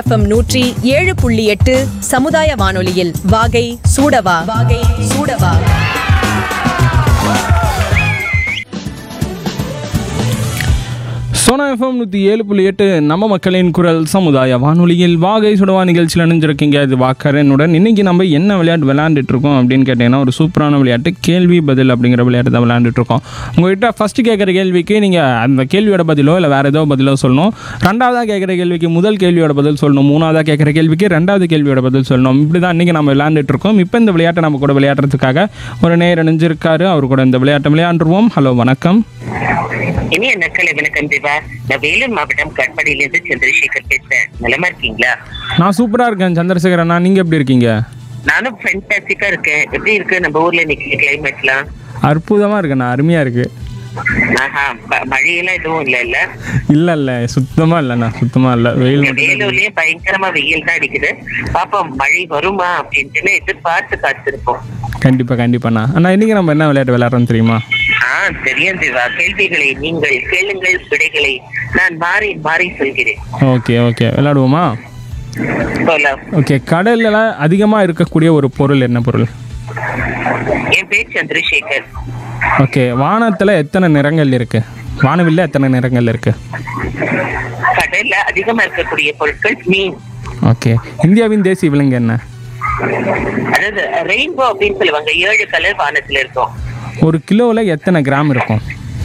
FM நூற்றி ஏழு புள்ளி எட்டு சமுதாய வானொலியில் வாகை சூடவா வாகை சூடவா சோனா எஃப்எம் நூற்றி ஏழு புள்ளி எட்டு நம்ம மக்களின் குரல் சமுதாய வானொலியில் வாகை சுடவா நிகழ்ச்சியில் இணைஞ்சிருக்கீங்க இது வாக்கரனுடன் இன்னைக்கு நம்ம என்ன விளையாட்டு விளையாண்டுட்டு இருக்கோம் அப்படின்னு கேட்டிங்கன்னா ஒரு சூப்பரான விளையாட்டு கேள்வி பதில் அப்படிங்கிற விளையாட்டு தான் விளையாண்டுட்டு இருக்கோம் உங்ககிட்ட ஃபஸ்ட்டு கேட்குற கேள்விக்கு நீங்கள் அந்த கேள்வியோட பதிலோ இல்லை வேறு ஏதோ பதிலோ சொல்லணும் ரெண்டாவதாக கேட்குற கேள்விக்கு முதல் கேள்வியோட பதில் சொல்லணும் மூணாவதாக கேட்குற கேள்விக்கு ரெண்டாவது கேள்வியோட பதில் சொல்லணும் இப்படி தான் இன்றைக்கி நம்ம விளையாண்டுட்டு இருக்கோம் இப்போ இந்த விளையாட்டை நம்ம கூட விளையாடுறதுக்காக ஒரு நேர் இணைஞ்சிருக்காரு அவர் கூட இந்த விளையாட்டை விளையாண்டுருவோம் ஹலோ வணக்கம் இனிய நக்கலை வணக்கம் தேவா நான் வேலூர் மாவட்டம் கட்பாடியிலிருந்து சந்திரசேகர் பேசுறேன் நலமா இருக்கீங்களா நான் சூப்பராக இருக்கேன் சந்திரசேகர் அண்ணா நீங்கள் எப்படி இருக்கீங்க நானும் ஃபென்டாஸ்டிக்கா இருக்கேன் எப்படி இருக்கு நம்ம ஊர்ல இன்னைக்கு கிளைமேட்லாம் அற்புதமாக இருக்குண்ணா அருமையாக இருக்கு ஆஹா ம- மழையெல்லாம் எதுவும் இல்ல இல்ல இல்லை இல்லை சுத்தமாக இல்லைண்ணா சுத்தமாக இல்லை வெயில் இங்க மட்டும் தான் இருக்கு. வேலூர்லயே பயங்கரமா வெயில் தான் அடிக்குது பாப்போம் மழை வருமா அப்படின்ட்டு எதிர்பார்த்து காத்திருப்போம் கண்டிப்பாக கண்டிப்பாண்ணா அண்ணா இன்றைக்கி நம்ம என்ன விளையாட்டு விளையாடுறோம் தெரியுமா ஆ தெரியும் தேவா கேள்விகளை நீங்கள் கேளுங்கள் விடைகளை நான் மாறி மாறி சொல்கிறேன் ஓகே ஓகே விளையாடுவோமா போலாம் ஓகே கடலில் அதிகமாக இருக்கக்கூடிய ஒரு பொருள் என்ன பொருள் என் பேர் சந்திரசேகர் ஓகே வானத்தில் எத்தனை நிறங்கள் இருக்குது வானவில்ல எத்தனை நிறங்கள் இருக்குது கடல்ல அதிகமா இருக்கக்கூடிய பொருட்கள் மீன் ஓகே இந்தியாவின் தேசிய விலங்கு என்ன அதாவது ரெயின்போ அப்படின்னு சொல்லுவாங்க ஏழு கலர் வானத்துல இருக்கும் ஒரு கிலோவில் எத்தனை கிராம் இருக்கும்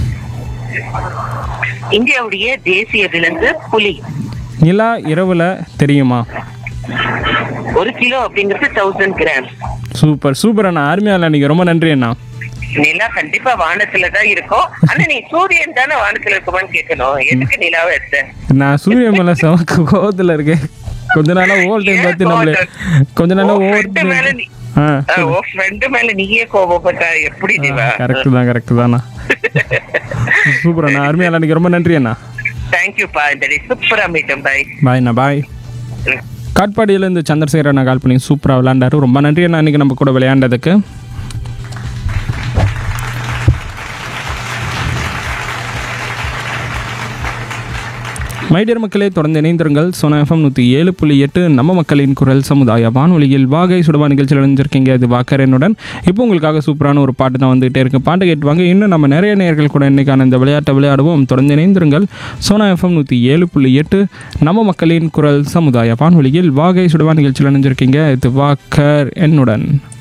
இந்தியாவுடைய தேசிய விலங்கு புலி நிலா இரவில் தெரியுமா ஒரு கிலோ அப்படிங்கிறது தௌசண்ட் கிராம் சூப்பர் சூப்பர் அண்ணா அருமையாக இல்லை நீங்கள் ரொம்ப நன்றி அண்ணா நிலா கண்டிப்பா வானத்துல தான் இருக்கும் ஆனா நீ சூரியன் தானே வானத்துல இருக்குமான்னு கேட்கணும் எதுக்கு நிலாவை எடுத்த நான் சூரியன் மேலே சமக்கு கோவத்தில் இருக்கேன் கொஞ்ச நாளாக ஓவர் டைம் பார்த்து நம்மளே கொஞ்ச நாளாக உன் ஓவர் friend மேல நீ ஆ ஆ, உன் ஃப்ரெண்டு மேல நீயே கோபப்பட்டா எப்படி நீவா கரெக்டு தான் கரெக்டு தாண்ணா சூப்பர் அண்ணா அருமையாக இல்லை நீங்கள் ரொம்ப நன்றி அண்ணா தேங்க்யூப்பா இந்த சூப்பரா மீட்டம் பாய் பாய் அண்ணா பாய் காட்பாடியிலேருந்து சந்திரசேகர் அண்ணா கால் பண்ணி சூப்பராக விளையாண்டாரு ரொம்ப நன்றி அண்ணா இன்றைக்கி நம்ம கூட விளையாண்டதுக்கு மைடியர் மக்களே தொடர்ந்து இணைந்திருங்கள் சோனா எஃப்எம் நூற்றி ஏழு புள்ளி எட்டு நம்ம மக்களின் குரல் சமுதாய வானொலியில் வாகை சுடபா நிகழ்ச்சியில் இணைஞ்சிருக்கீங்க இது வாக்கரனுடன் இப்போ உங்களுக்காக சூப்பரான ஒரு பாட்டு தான் வந்துகிட்டே இருக்கு பாட்டு கேட்டுவாங்க இன்னும் நம்ம நிறைய நேயர்கள் கூட இன்னைக்கான இந்த விளையாட்டை விளையாடுவோம் தொடர்ந்து இணைந்திருங்கள் சோனா எஃப்எம் நூற்றி ஏழு புள்ளி எட்டு நம்ம மக்களின் குரல் சமுதாய வானொலியில் வாகை சுடபா நிகழ்ச்சியில் இணைஞ்சிருக்கீங்க இது வாக்கர் என்னுடன்